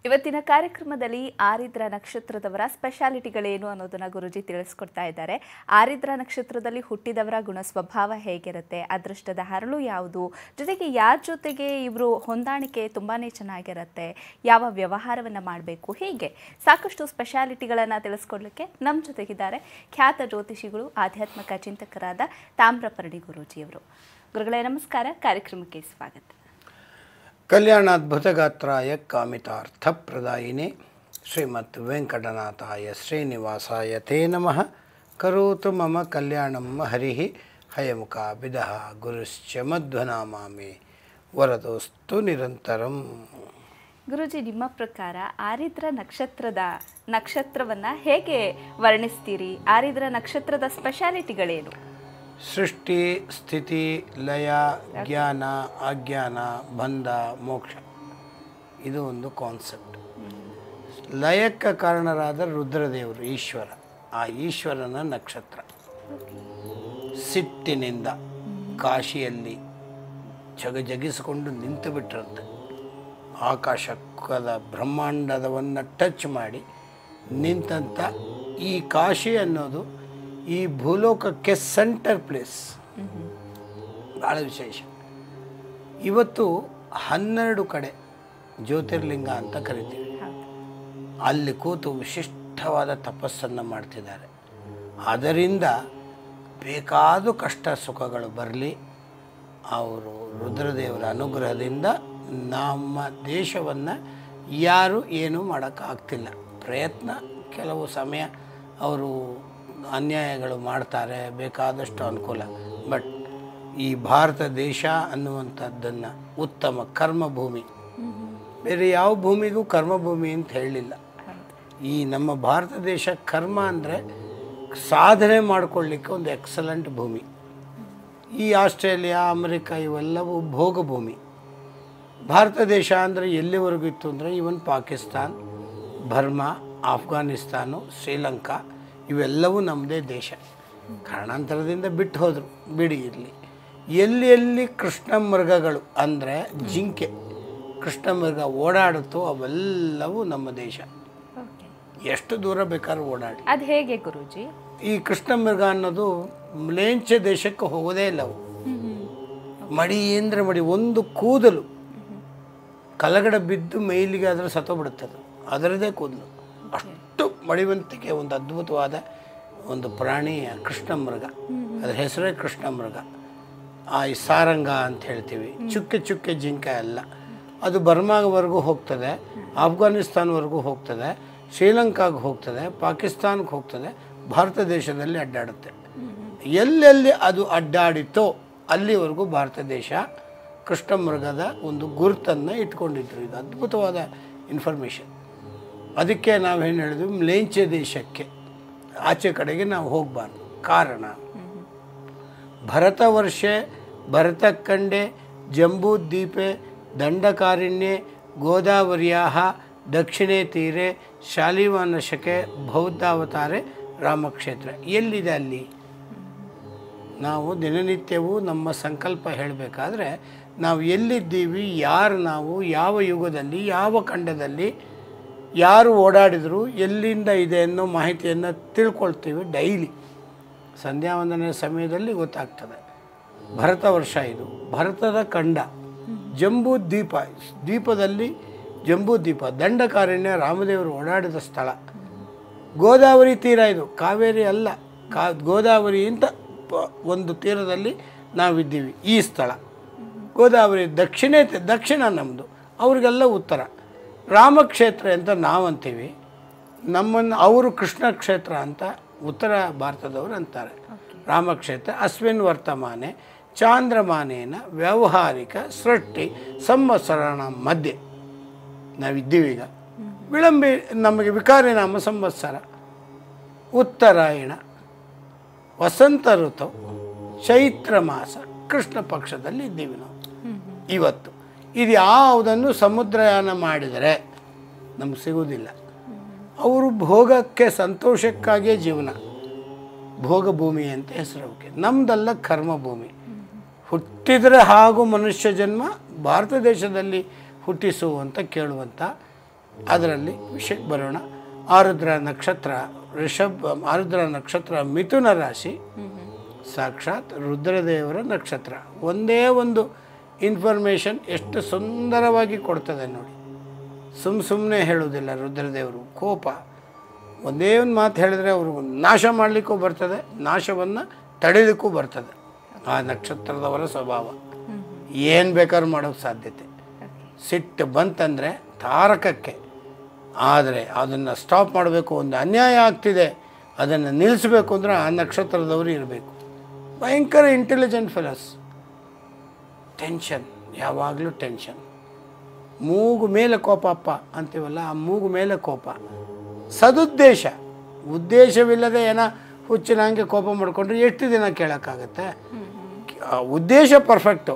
ಇವತ್ತಿನ ಕಾರ್ಯಕ್ರಮದಲ್ಲಿ ಆರಿದ್ರ ನಕ್ಷತ್ರದವರ ಸ್ಪೆಷಾಲಿಟಿಗಳೇನು ಅನ್ನೋದನ್ನ ಗುರುಜಿ ತಿಳಿಸ್ಕೊಡ್ತಾ ಇದ್ದಾರೆ ಆರಿದ್ರ ನಕ್ಷತ್ರದಲ್ಲಿ ಹುಟ್ಟಿದವರ ಗುಣ ಸ್ವಭಾವ ಹೇಗಿರುತ್ತೆ ಅದೃಷ್ಟದ ಹರಳು ಯಾವುದು ಜೊತೆಗೆ ಯಾರ ಜೊತೆಗೆ ಇವರು ಹೊಂದಾಣಿಕೆ ತುಂಬಾನೇ ಚೆನ್ನಾಗಿರುತ್ತೆ ಯಾವ ವ್ಯವಹಾರವನ್ನ ಮಾಡಬೇಕು ಹೀಗೆ ಸಾಕಷ್ಟು ಸ್ಪೆಷಾಲಿಟಿಗಳನ್ನು ತಿಳಿಸ್ಕೊಡ್ಲಿಕ್ಕೆ ನಮ್ಮ ಜೊತೆಗಿದ್ದಾರೆ ಖ್ಯಾತ ಜ್ಯೋತಿಷಿಗಳು ಆಧ್ಯಾತ್ಮಿಕ ಚಿಂತಕರಾದ ತಾಮ್ರಪರ್ಣಿ ಗುರೂಜಿಯವರು ಗುರುಗಳೇ ನಮಸ್ಕಾರ ಕಾರ್ಯಕ್ರಮಕ್ಕೆ ಸ್ವಾಗತ ಕಲ್ಯಾಣಾದ್ಭುತಗಾತ್ರಾಯ ಕಾಮಿತಾರ್ಥಪ್ರದಾಯಿನೇ ಶ್ರೀಮತ್ ವೆಂಕಟನಾಥಾಯ ಶ್ರೀನಿವಾಸಾಯ ತೇ ನಮಃ ಕರೋತು ಮಮ ಕಲ್ಯಾಣಂ ಹರಿ ಹಯಮುಖ ಬಿದಃ ಗುರುಶ್ಚ ಮಧ್ವನಾಮಾಮಿ ವರದೋಸ್ತು ನಿರಂತರಂ ಗುರುಜಿ ನಿಮ್ಮ ಪ್ರಕಾರ ಆರಿದ್ರ ನಕ್ಷತ್ರದ ನಕ್ಷತ್ರವನ್ನ ಹೇಗೆ ವರ್ಣಿಸ್ತೀರಿ ಆರಿದ್ರ ನಕ್ಷತ್ರದ ಸ್ಪೆಷಾಲಿಟಿಗಳೇನು ಸೃಷ್ಟಿ ಸ್ಥಿತಿ ಲಯ ಜ್ಞಾನ ಅಜ್ಞಾನ ಬಂಧ ಮೋಕ್ಷ ಇದು ಒಂದು ಕಾನ್ಸೆಪ್ಟ್ ಲಯಕ್ಕೆ ಕಾರಣರಾದ ರುದ್ರದೇವರು ಈಶ್ವರ ಆ ಈಶ್ವರನ ನಕ್ಷತ್ರ ಸಿಟ್ಟಿನಿಂದ ಕಾಶಿಯಲ್ಲಿ ಜಗಜಗಿಸಿಕೊಂಡು ನಿಂತು ಬಿಟ್ಟಿರುತ್ತೆ ಆಕಾಶಕ್ಕದ ಬ್ರಹ್ಮಾಂಡದವನ್ನು ಟಚ್ ಮಾಡಿ ನಿಂತಂಥ ಈ ಕಾಶಿ ಅನ್ನೋದು ಈ ಭೂಲೋಕಕ್ಕೆ ಸೆಂಟರ್ ಪ್ಲೇಸ್ ಭಾಳ ವಿಶೇಷ ಇವತ್ತು ಹನ್ನೆರಡು ಕಡೆ ಜ್ಯೋತಿರ್ಲಿಂಗ ಅಂತ ಕರಿತೀವಿ ಹೌದು ಅಲ್ಲಿ ಕೂತು ವಿಶಿಷ್ಟವಾದ ತಪಸ್ಸನ್ನು ಮಾಡ್ತಿದ್ದಾರೆ ಅದರಿಂದ ಬೇಕಾದ ಕಷ್ಟ ಸುಖಗಳು ಬರಲಿ ಅವರು ರುದ್ರದೇವರ ಅನುಗ್ರಹದಿಂದ ನಮ್ಮ ದೇಶವನ್ನು ಯಾರು ಏನೂ ಮಾಡೋಕ್ಕಾಗ್ತಿಲ್ಲ ಪ್ರಯತ್ನ ಕೆಲವು ಸಮಯ ಅವರು ಅನ್ಯಾಯಗಳು ಮಾಡ್ತಾರೆ ಬೇಕಾದಷ್ಟು ಅನುಕೂಲ ಬಟ್ ಈ ಭಾರತ ದೇಶ ಅನ್ನುವಂಥದ್ದನ್ನು ಉತ್ತಮ ಕರ್ಮಭೂಮಿ ಬೇರೆ ಯಾವ ಭೂಮಿಗೂ ಕರ್ಮಭೂಮಿ ಅಂತ ಹೇಳಲಿಲ್ಲ ಈ ನಮ್ಮ ಭಾರತ ದೇಶ ಕರ್ಮ ಅಂದರೆ ಸಾಧನೆ ಮಾಡಿಕೊಳ್ಳಿಕ್ಕೆ ಒಂದು ಎಕ್ಸಲೆಂಟ್ ಭೂಮಿ ಈ ಆಸ್ಟ್ರೇಲಿಯಾ ಅಮೆರಿಕ ಇವೆಲ್ಲವೂ ಭೋಗ ಭೂಮಿ ಭಾರತ ದೇಶ ಅಂದರೆ ಎಲ್ಲಿವರೆಗೂ ಇತ್ತು ಅಂದರೆ ಇವನ್ ಪಾಕಿಸ್ತಾನ್ ಬರ್ಮಾ ಆಫ್ಘಾನಿಸ್ತಾನು ಶ್ರೀಲಂಕಾ ಇವೆಲ್ಲವೂ ನಮ್ಮದೇ ದೇಶ ಕಾರಣಾಂತರದಿಂದ ಬಿಟ್ಟು ಹೋದರು ಬಿಡಿ ಇರಲಿ ಎಲ್ಲಿ ಎಲ್ಲಿ ಕೃಷ್ಣ ಮೃಗಗಳು ಅಂದರೆ ಜಿಂಕೆ ಕೃಷ್ಣ ಮೃಗ ಓಡಾಡುತ್ತೋ ಅವೆಲ್ಲವೂ ನಮ್ಮ ದೇಶ ಓಕೆ ಎಷ್ಟು ದೂರ ಬೇಕಾದ್ರೂ ಓಡಾಡಿ ಅದು ಹೇಗೆ ಗುರೂಜಿ ಈ ಕೃಷ್ಣ ಮೃಗ ಅನ್ನೋದು ಮ್ಲೇಂಚ ದೇಶಕ್ಕೆ ಹೋಗೋದೇ ಇಲ್ಲ ಅವು ಮಡಿ ಅಂದ್ರೆ ಮಡಿ ಒಂದು ಕೂದಲು ಕಲಗಡೆ ಬಿದ್ದು ಮೈಲಿಗೆ ಅದರ ಸತ್ತೋಗ್ಬಿಡುತ್ತೆ ಅದು ಅದರದೇ ಕೂದಲು ಅಷ್ಟು ಮಡಿವಂತಿಕೆ ಒಂದು ಅದ್ಭುತವಾದ ಒಂದು ಪ್ರಾಣಿ ಆ ಕೃಷ್ಣ ಮೃಗ ಅದ್ರ ಹೆಸರೇ ಕೃಷ್ಣ ಮೃಗ ಆ ಈ ಸಾರಂಗ ಅಂತ ಹೇಳ್ತೀವಿ ಚುಕ್ಕೆ ಚುಕ್ಕೆ ಜಿಂಕೆ ಅಲ್ಲ ಅದು ಬರ್ಮಾವರೆಗೂ ಹೋಗ್ತದೆ ಆಫ್ಘಾನಿಸ್ತಾನ್ವರೆಗೂ ಹೋಗ್ತದೆ ಶ್ರೀಲಂಕಾಗೆ ಹೋಗ್ತದೆ ಪಾಕಿಸ್ತಾನಕ್ಕೆ ಹೋಗ್ತದೆ ಭಾರತ ದೇಶದಲ್ಲಿ ಅಡ್ಡಾಡುತ್ತೆ ಎಲ್ಲೆಲ್ಲಿ ಅದು ಅಡ್ಡಾಡಿತೋ ಅಲ್ಲಿವರೆಗೂ ಭಾರತ ದೇಶ ಕೃಷ್ಣ ಮೃಗದ ಒಂದು ಗುರುತನ್ನು ಇಟ್ಕೊಂಡಿದ್ರು ಇದು ಅದ್ಭುತವಾದ ಇನ್ಫಾರ್ಮೇಷನ್ ಅದಕ್ಕೆ ನಾವೇನು ಹೇಳಿದ್ವಿ ಮ್ಲೇಂಚೆ ದೇಶಕ್ಕೆ ಆಚೆ ಕಡೆಗೆ ನಾವು ಹೋಗಬಾರ್ದು ಕಾರಣ ಭರತ ವರ್ಷೆ ಭರತಖಂಡೆ ಜಂಬೂದ್ವೀಪೆ ದಂಡಕಾರಣ್ಯೆ ಗೋದಾವರ್ಯಾ ದಕ್ಷಿಣೇ ತೀರೆ ಶಾಲಿವಾನಶಕೆ ಬೌದ್ಧಾವತಾರೆ ರಾಮಕ್ಷೇತ್ರ ಎಲ್ಲಿದೆ ಅಲ್ಲಿ ನಾವು ದಿನನಿತ್ಯವೂ ನಮ್ಮ ಸಂಕಲ್ಪ ಹೇಳಬೇಕಾದ್ರೆ ನಾವು ಎಲ್ಲಿದ್ದೀವಿ ಯಾರು ನಾವು ಯಾವ ಯುಗದಲ್ಲಿ ಯಾವ ಖಂಡದಲ್ಲಿ ಯಾರು ಓಡಾಡಿದ್ರು ಎಲ್ಲಿಂದ ಇದೆ ಅನ್ನೋ ಮಾಹಿತಿಯನ್ನು ತಿಳ್ಕೊಳ್ತೀವಿ ಡೈಲಿ ಸಂಧ್ಯಾ ವಂದನೆ ಸಮಯದಲ್ಲಿ ಗೊತ್ತಾಗ್ತದೆ ಭರತ ವರ್ಷ ಇದು ಭರತದ ಖಂಡ ಜಂಬೂ ದ್ವೀಪ ದ್ವೀಪದಲ್ಲಿ ಜಂಬೂ ದ್ವೀಪ ದಂಡಕಾರಣ್ಯ ರಾಮದೇವರು ಓಡಾಡಿದ ಸ್ಥಳ ಗೋದಾವರಿ ತೀರ ಇದು ಕಾವೇರಿ ಅಲ್ಲ ಕಾ ಗೋದಾವರಿಯಿಂದ ಪ- ಒಂದು ತೀರದಲ್ಲಿ ನಾವಿದ್ದೀವಿ ಈ ಸ್ಥಳ ಗೋದಾವರಿ ದಕ್ಷಿಣೇ ತಿ- ದಕ್ಷಿಣ ನಮ್ಮದು ಅವ್ರಿಗೆಲ್ಲ ಉತ್ತರ ರಾಮಕ್ಷೇತ್ರ ಅಂತ ನಾವಂತೀವಿ ನಮ್ಮನ್ನು ಅವರು ಕೃಷ್ಣ ಕ್ಷೇತ್ರ ಅಂತ ಉತ್ತರ ಭಾರತದವರು ಅಂತಾರೆ ರಾಮಕ್ಷೇತ್ರ ಅಸ್ಮಿನ್ ವರ್ತಮಾನೆ ಚಾಂದ್ರಮಾನೇನ ವ್ಯಾವಹಾರಿಕ ಸೃಷ್ಟಿ ಸಂವತ್ಸರಣ ಮಧ್ಯೆ ನಾವಿದ್ದೀವಿ ಈಗ ವಿಳಂಬಿ ನಮಗೆ ವಿಕಾರಿ ನಾಮ ಸಂವತ್ಸರ ಉತ್ತರಾಯಣ ವಸಂತ ಋತು ಚೈತ್ರ ಮಾಸ ಕೃಷ್ಣ ಪಕ್ಷದಲ್ಲಿ ಇದ್ದೀವಿ ನಾವು ಇವತ್ತು ಇದು ಯಾವುದನ್ನು ಸಮುದ್ರಯಾನ ಮಾಡಿದರೆ ನಮ್ಗೆ ಸಿಗುವುದಿಲ್ಲ ಅವರು ಭೋಗಕ್ಕೆ ಸಂತೋಷಕ್ಕಾಗಿಯೇ ಜೀವನ ಭೋಗ ಭೂಮಿ ಅಂತ ಹೆಸರು ಅವಕ್ಕೆ ನಮ್ದಲ್ಲ ಕರ್ಮ ಭೂಮಿ ಹುಟ್ಟಿದರೆ ಹಾಗೂ ಮನುಷ್ಯ ಜನ್ಮ ಭಾರತ ದೇಶದಲ್ಲಿ ಹುಟ್ಟಿಸು ಅಂತ ಕೇಳುವಂಥ ಅದರಲ್ಲಿ ವಿಷಯಕ್ಕೆ ಬರೋಣ ಆರುದ್ರ ನಕ್ಷತ್ರ ಋಷಭ ಆರುದ್ರ ನಕ್ಷತ್ರ ಮಿಥುನ ರಾಶಿ ಸಾಕ್ಷಾತ್ ರುದ್ರದೇವರ ನಕ್ಷತ್ರ ಒಂದೇ ಒಂದು ಇನ್ಫಾರ್ಮೇಷನ್ ಎಷ್ಟು ಸುಂದರವಾಗಿ ಕೊಡ್ತದೆ ನೋಡಿ ಸುಮ್ಮ ಸುಮ್ಮನೆ ಹೇಳುವುದಿಲ್ಲ ರುದ್ರದೇವರು ಕೋಪ ಒಂದೇ ಒಂದು ಮಾತು ಹೇಳಿದ್ರೆ ಅವರು ನಾಶ ಮಾಡಲಿಕ್ಕೂ ಬರ್ತದೆ ನಾಶವನ್ನು ತಡೆಯಲಿಕ್ಕೂ ಬರ್ತದೆ ಆ ನಕ್ಷತ್ರದವರ ಸ್ವಭಾವ ಏನು ಬೇಕಾದ್ರೂ ಮಾಡೋಕ್ಕೆ ಸಾಧ್ಯತೆ ಸಿಟ್ಟು ಬಂತಂದರೆ ತಾರಕಕ್ಕೆ ಆದರೆ ಅದನ್ನು ಸ್ಟಾಪ್ ಮಾಡಬೇಕು ಒಂದು ಅನ್ಯಾಯ ಆಗ್ತಿದೆ ಅದನ್ನು ನಿಲ್ಲಿಸಬೇಕು ಅಂದರೆ ಆ ನಕ್ಷತ್ರದವರು ಇರಬೇಕು ಭಯಂಕರ ಇಂಟೆಲಿಜೆಂಟ್ ಫೆಲಸ್ ಟೆನ್ಷನ್ ಯಾವಾಗಲೂ ಟೆನ್ಷನ್ ಮೂಗು ಮೇಲೆ ಕೋಪ ಅಪ್ಪ ಅಂತೀವಲ್ಲ ಆ ಮೂಗು ಮೇಲೆ ಕೋಪ ಸದುದ್ದೇಶ ಉದ್ದೇಶವಿಲ್ಲದೆ ಏನೋ ಹುಚ್ಚಿನ ಹಂಗೆ ಕೋಪ ಮಾಡಿಕೊಂಡ್ರೆ ಎಷ್ಟು ದಿನ ಕೇಳೋಕ್ಕಾಗತ್ತೆ ಆ ಉದ್ದೇಶ ಪರ್ಫೆಕ್ಟು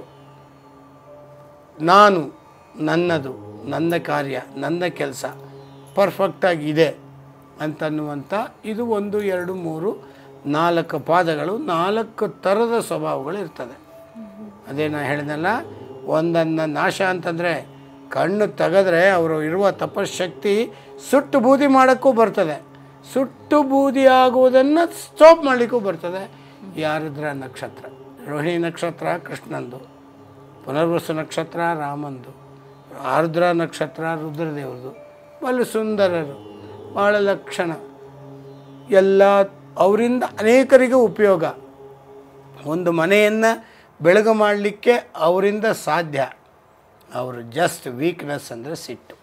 ನಾನು ನನ್ನದು ನನ್ನ ಕಾರ್ಯ ನನ್ನ ಕೆಲಸ ಪರ್ಫೆಕ್ಟಾಗಿ ಇದೆ ಅಂತನ್ನುವಂಥ ಇದು ಒಂದು ಎರಡು ಮೂರು ನಾಲ್ಕು ಪಾದಗಳು ನಾಲ್ಕು ಥರದ ಸ್ವಭಾವಗಳು ಇರ್ತದೆ ಅದೇ ನಾ ಹೇಳಿದ್ನಲ್ಲ ಒಂದನ್ನು ನಾಶ ಅಂತಂದರೆ ಕಣ್ಣು ತೆಗೆದ್ರೆ ಅವರು ಇರುವ ತಪಶಕ್ತಿ ಸುಟ್ಟು ಬೂದಿ ಮಾಡೋಕ್ಕೂ ಬರ್ತದೆ ಸುಟ್ಟು ಬೂದಿ ಆಗುವುದನ್ನು ಸ್ಟಾಪ್ ಮಾಡಲಿಕ್ಕೂ ಬರ್ತದೆ ಯಾರಿದ್ರ ನಕ್ಷತ್ರ ರೋಹಿಣಿ ನಕ್ಷತ್ರ ಕೃಷ್ಣಂದು ಪುನರ್ವಸು ನಕ್ಷತ್ರ ರಾಮಂದು ಆರ್ದ್ರ ನಕ್ಷತ್ರ ರುದ್ರದೇವ್ರದು ಬಲು ಸುಂದರರು ಭಾಳ ಲಕ್ಷಣ ಎಲ್ಲ ಅವರಿಂದ ಅನೇಕರಿಗೆ ಉಪಯೋಗ ಒಂದು ಮನೆಯನ್ನು ಬೆಳಗು ಮಾಡಲಿಕ್ಕೆ ಅವರಿಂದ ಸಾಧ್ಯ ಅವರು ಜಸ್ಟ್ ವೀಕ್ನೆಸ್ ಅಂದರೆ ಸಿಟ್ಟು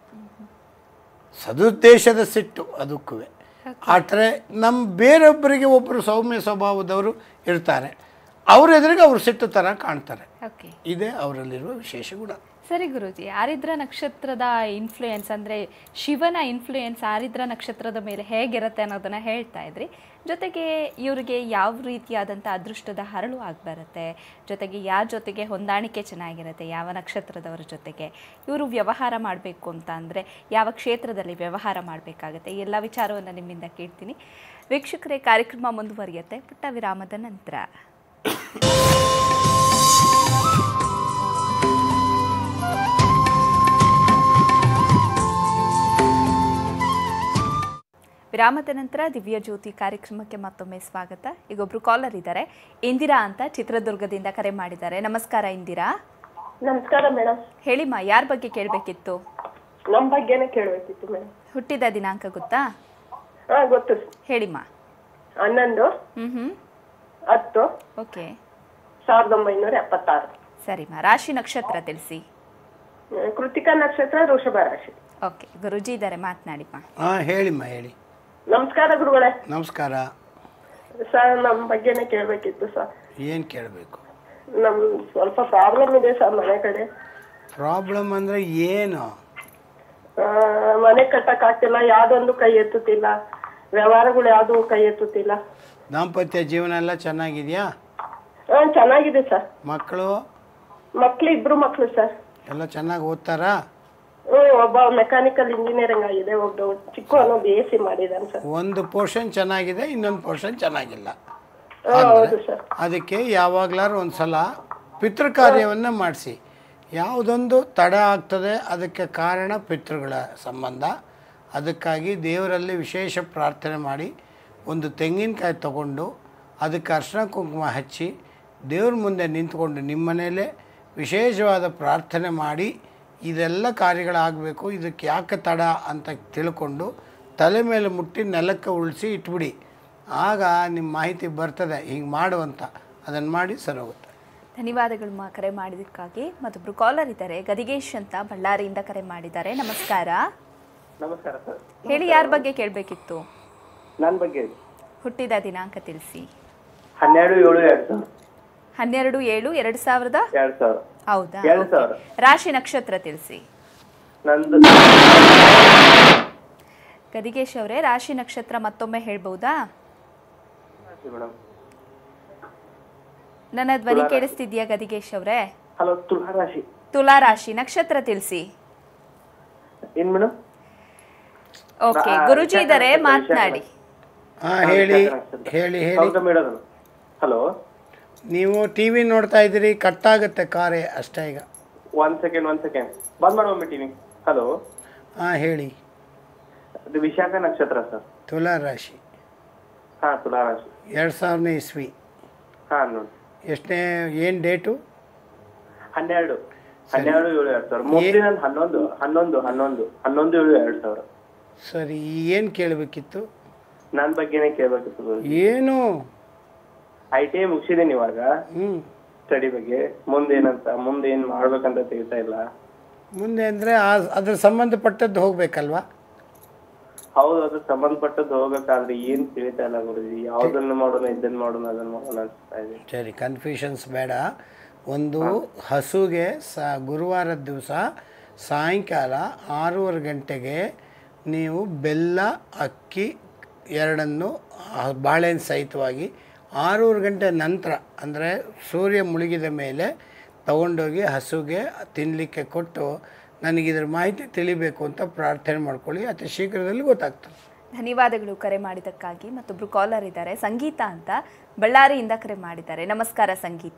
ಸದುದ್ದೇಶದ ಸಿಟ್ಟು ಅದಕ್ಕೂ ಆದರೆ ನಮ್ಮ ಬೇರೊಬ್ಬರಿಗೆ ಒಬ್ಬರು ಸೌಮ್ಯ ಸ್ವಭಾವದವರು ಇರ್ತಾರೆ ಅವ್ರ ಎದುರಿಗೆ ಅವರು ಸಿಟ್ಟು ಥರ ಕಾಣ್ತಾರೆ ಓಕೆ ಇದೇ ಅವರಲ್ಲಿರುವ ವಿಶೇಷ ಗುಣ ಸರಿ ಗುರುಜಿ ಆರಿದ್ರ ನಕ್ಷತ್ರದ ಇನ್ಫ್ಲೂಯೆನ್ಸ್ ಅಂದರೆ ಶಿವನ ಇನ್ಫ್ಲೂಯೆನ್ಸ್ ಆರಿದ್ರ ನಕ್ಷತ್ರದ ಮೇಲೆ ಹೇಗಿರುತ್ತೆ ಅನ್ನೋದನ್ನ ಹೇಳ್ತಾ ಇದ್ರಿ ಜೊತೆಗೆ ಇವರಿಗೆ ಯಾವ ರೀತಿಯಾದಂಥ ಅದೃಷ್ಟದ ಹರಳು ಆಗಿಬರುತ್ತೆ ಜೊತೆಗೆ ಯಾರ ಜೊತೆಗೆ ಹೊಂದಾಣಿಕೆ ಚೆನ್ನಾಗಿರುತ್ತೆ ಯಾವ ನಕ್ಷತ್ರದವರ ಜೊತೆಗೆ ಇವರು ವ್ಯವಹಾರ ಮಾಡಬೇಕು ಅಂತ ಅಂದರೆ ಯಾವ ಕ್ಷೇತ್ರದಲ್ಲಿ ವ್ಯವಹಾರ ಮಾಡಬೇಕಾಗತ್ತೆ ಎಲ್ಲ ವಿಚಾರವನ್ನು ನಿಮ್ಮಿಂದ ಕೇಳ್ತೀನಿ ವೀಕ್ಷಕರೇ ಕಾರ್ಯಕ್ರಮ ಮುಂದುವರಿಯುತ್ತೆ ಪುಟ್ಟ ವಿರಾಮದ ನಂತರ ವಿರಾಮದ ನಂತರ ದಿವ್ಯ ಜ್ಯೋತಿ ಕಾರ್ಯಕ್ರಮಕ್ಕೆ ಮತ್ತೊಮ್ಮೆ ಸ್ವಾಗತ ಈಗ ಒಬ್ರು ಕಾಲರ್ ಇದ್ದಾರೆ ಇಂದಿರಾ ಅಂತ ಚಿತ್ರದುರ್ಗದಿಂದ ಕರೆ ಮಾಡಿದ್ದಾರೆ ನಮಸ್ಕಾರ ಇಂದಿರಾ ನಮಸ್ಕಾರ ಮೇಡಮ್ ಹೇಳಿಮ್ಮ ಯಾರ ಬಗ್ಗೆ ಕೇಳಬೇಕಿತ್ತು ನಮ್ಮ ಬಗ್ಗೆನೇ ಕೇಳಬೇಕಿತ್ತು ಮೇಡಮ್ ಹುಟ್ಟಿದ ದಿನಾಂಕ ಗೊತ್ತಾ ಹಾ ಗೊತ್ತು ಹೇಳಿಮ್ಮ ಹನ್ನೊಂದು ಹ್ಞೂ ಹ್ಞೂ ಹತ್ತು ಓಕೆ ಸಾವಿರದ ಒಂಬೈನೂರ ಎಪ್ಪತ್ತಾರು ಸರಿಮ್ಮ ರಾಶಿ ನಕ್ಷತ್ರ ತಿಳಿಸಿ ಹ್ಮ್, ಕೃತಿಕಾ ನಕ್ಷತ್ರ ವೃಷಭ ರಾಶಿ ಓಕೆ ಗುರುಜಿ ಇದ್ದಾರೆ ಮಾತನಾಡಿಮ್ಮ ಹಾಂ ಹೇಳಿಮ್ಮ ಹೇಳಿ ನಮಸ್ಕಾರ ಗುರುಗಳೇ ನಮಸ್ಕಾರ ಸರ್ ನಮ್ಮ ಬಗ್ಗೆನೇ ಕೇಳಬೇಕಿತ್ತು ಸರ್ ಏನು ಕೇಳಬೇಕು ನಮ್ ಸ್ವಲ್ಪ ಪ್ರಾಬ್ಲಮ್ ಇದೆ ಸರ್ ಮನೆ ಕಡೆ ಪ್ರಾಬ್ಲಮ್ ಅಂದರೆ ಏನು ಆ, ಮನೆ ಕಟ್ಟಕ್ ಆಗ್ತಿಲ್ಲ ಯಾವ್ದೊಂದು ಕೈ ಎತ್ತುತ್ತಿಲ್ಲ ವ್ಯವಹಾರಗಳು ಯಾವ್ದು ಕೈ ಎತ್ತುತ್ತಿಲ್ಲ ದಾಂಪತ್ಯ ಜೀವನ ಎಲ್ಲ ಚೆನ್ನಾಗಿದೆಯಾ ಹಾ ಚೆನ್ನಾಗಿದೆ ಸರ್ ಮಕ್ಕಳು ಮಕ್ಳು ಇಬ್ರು ಮಕ್ಳು ಸರ್ ಎಲ್ಲ ಚೆನ್ನಾಗಿ ಓದ್ತಾರಾ ಹ್ಮ್ ಒಬ್ಬ ಮೆಕ್ಯಾನಿಕಲ್ ಇಂಜಿನಿಯರಿಂಗ್ ಆಗಿದೆ ಒಬ್ಬ ಚಿಕ್ಕವನು ಬಿ ಎಸ್ ಸಿ ಮಾಡಿದಾನೆ ಸರ್ ಒಂದು ಪೋರ್ಷನ್ ಚೆನ್ನಾಗಿದೆ ಇನ್ನೊಂದು ಪೋರ್ಷನ್ ಚೆನ್ನಾಗಿಲ್ಲ ಹಾ ಹೌದು ಸರ್ ಅದಕ್ಕೆ ಯಾವಾಗಲಾರು ಒಂದು ಸಲ ಪಿತೃ ಕಾರ್ಯವನ್ನು ಮಾಡಿಸಿ ಯಾವುದೊಂದು ತಡ ಆಗ್ತದೆ ಅದಕ್ಕೆ ಕಾರಣ ಪಿತೃಗಳ ಸಂಬಂಧ ಅದಕ್ಕಾಗಿ ದೇವರಲ್ಲಿ ವಿಶೇಷ ಪ್ರಾರ್ಥನೆ ಮಾಡಿ ಒಂದು ತೆಂಗಿನಕಾಯಿ ತಗೊಂಡು ಅದಕ್ಕೆ ಅರ್ಶಿನ ಕುಂಕುಮ ಹಚ್ಚಿ ದೇವ್ರ ಮುಂದೆ ನಿಂತ್ಕೊಂಡು ನಿಮ್ಮ ಮನೆಯಲ್ಲೇ ವಿಶೇಷವಾದ ಪ್ರಾರ್ಥನೆ ಮಾಡಿ ಇದೆಲ್ಲ ಕಾರ್ಯಗಳಾಗಬೇಕು ಇದಕ್ಕೆ ಯಾಕೆ ತಡ ಅಂತ ತಿಳ್ಕೊಂಡು ತಲೆ ಮೇಲೆ ಮುಟ್ಟಿ ನೆಲಕ್ಕೆ ಉಳಿಸಿ ಇಟ್ಬಿಡಿ ಆಗ ನಿಮ್ಮ ಮಾಹಿತಿ ಬರ್ತದೆ ಹಿಂಗೆ ಮಾಡುವಂತ ಅದನ್ನು ಮಾಡಿ ಸರೋಗುತ್ತೆ ಧನ್ಯವಾದಗಳು ಮಾ ಕರೆ ಮಾಡಿದ್ದಕ್ಕಾಗಿ ಮತ್ತೊಬ್ರು ಕಾಲರ್ ಇದ್ದಾರೆ ಗದಿಗೇಶ್ ಅಂತ ಬಳ್ಳಾರಿಯಿಂದ ಕರೆ ಮಾಡಿದ್ದಾರೆ ನಮಸ್ಕಾರ ನಮಸ್ಕಾರ ಸರ್ ಹೇಳಿ ಯಾರ ಬಗ್ಗೆ ಕೇಳಬೇಕಿತ್ತು ನನ್ನ ಬಗ್ಗೆ ಹುಟ್ಟಿದ ದಿನಾಂಕ ತಿಳಿಸಿ ಹನ್ನೆರಡು ಏಳು ಎರಡು ಸಾವಿರ ಹನ್ನೆರಡು ಏಳು ಎರಡು ಸಾವಿರದ ಎರಡು ಸಾವಿರ ಹೌದಾ ಎರಡು ಸಾವಿರ ರಾಶಿ ನಕ್ಷತ್ರ ತಿಳಿಸಿ ನಂದು ಗದಿಗೇಶ್ ಅವರೇ ರಾಶಿ ನಕ್ಷತ್ರ ಮತ್ತೊಮ್ಮೆ ಹೇಳ್ಬಹುದಾ ಮೇಡಮ್ ನನ್ನ ಧ್ವನಿ ಕೇಳಿಸ್ತಿದ್ಯಾ ಗದಿಗೇಶ್ ಅವರೇ ಹಲೋ ತುಲಾ ರಾಶಿ ತುಲಾ ರಾಶಿ ನಕ್ಷತ್ರ ತಿಳಿಸಿ ಏನ್ ಮೇಡಮ್ ಓಕೆ ಆ, ಗುರುಜಿ ಇದ್ದಾರೆ ವಿಚಾರ- ಮಾತನಾಡಿ ಹಾಂ ಹೇಳಿ ಹೇಳಿ ಹೇಳಿ ಹೌದಾ ಮೇಡಮ್ ಹಲೋ ನೀವು ಟಿ ವಿ ನೋಡ್ತಾ ಇದ್ದೀರಿ ಕಟ್ಟಾಗುತ್ತೆ ಕಾರೇ ಅಷ್ಟೇ ಈಗ ಒನ್ ಸೆಕೆಂಡ್ ಒನ್ ಸೆಕೆಂಡ್ ಬಂದ್ ಮಾಡುವ ಟಿವಿ ಹಲೋ ಹಾಂ ಹೇಳಿ ಅದು ವಿಶಾಖ ನಕ್ಷತ್ರ ಸರ್ ತುಲಾ ರಾಶಿ ಹಾ ತುಲಾ ರಾಶಿ ಎರಡು ಸಾವಿರನೇ ಇಸ್ವಿ ಹಾ ನೋಡಿ ಎಷ್ಟನೇ ಏನು ಡೇಟು ಹನ್ನೆರಡು ಹನ್ನೆರಡು ಏಳು ಎರಡ್ ಸಾವಿರ ಮುಂದಿನ ಹನ್ನೊಂದು ಹನ್ನೊಂದು ಹನ್ನೊಂದು ಹನ್ನೊಂದು ಏಳು ಎರಡ್ ಸಾವಿರ ಸರಿ ಏನು ಕೇಳಬೇಕಿತ್ತು ನನ್ ಬಗ್ಗೆನೇ ಕೇಳ್ಬೇಕಿತ್ತು ಗುರೂಜಿ ಏನು ಐ ಟಿ ಐ ಮುಗಿಸಿದೀನಿ ಇವಾಗ ಹ್ಞೂ ಸ್ಟಡಿ ಬಗ್ಗೆ ಮುಂದೇನಂತ ಮುಂದೆ ಏನ್ ಮಾಡ್ಬೇಕಂತ ತಿಳಿತಾ ಇಲ್ಲ ಮುಂದೆ ಅಂದರೆ ಆ ಅದ್ರ ಸಂಬಂಧಪಟ್ಟದ್ದು ಹೋಗ್ಬೇಕಲ್ವಾ ಹೌದು ಅದು ಸಂಬಂಧಪಟ್ಟದ್ದು ಹೋಗ್ಬೇಕಾದ್ರೆ ಏನ್ ತಿಳಿತಾ ಇಲ್ಲ ಗುರುಜಿ ಯಾವ್ದನ್ನ ಮಾಡೋಣ ಇದನ್ನ ಮಾಡೋಣ ಅದನ್ನ ಮಾಡೋಣ ಅನ್ಸ್ತಾ ಇದೆ ಸರಿ ಕನ್ಫ್ಯೂಷನ್ಸ್ ಬೇಡ ಒಂದು ಹಸುಗೆ ಸ ಗುರುವಾರದ ದಿವಸ ಸಾಯಂಕಾಲ ಆರೂವರೆ ಗಂಟೆಗೆ ನೀವು ಬೆಲ್ಲ ಅಕ್ಕಿ ಎರಡನ್ನು ಆ ಬಾಳೆಹಣ್ಣು ಸಹಿತವಾಗಿ ಆರೂವರೆ ಗಂಟೆ ನಂತರ ಅಂದರೆ ಸೂರ್ಯ ಮುಳುಗಿದ ಮೇಲೆ ತಗೊಂಡೋಗಿ ಹಸುಗೆ ತಿನ್ನಲಿಕ್ಕೆ ಕೊಟ್ಟು ನನಗಿದ್ರ ಮಾಹಿತಿ ತಿಳಿಬೇಕು ಅಂತ ಪ್ರಾರ್ಥನೆ ಮಾಡ್ಕೊಳ್ಳಿ ಅತಿ ಶೀಘ್ರದಲ್ಲಿ ಗೊತ್ತಾಗ್ತದೆ ಧನ್ಯವಾದಗಳು ಕರೆ ಮಾಡಿದ್ದಕ್ಕಾಗಿ ಮತ್ತೊಬ್ರು ಕಾಲರ್ ಇದ್ದಾರೆ ಸಂಗೀತ ಅಂತ ಬಳ್ಳಾರಿಯಿಂದ ಕರೆ ಮಾಡಿದ್ದಾರೆ ನಮಸ್ಕಾರ ಸಂಗೀತ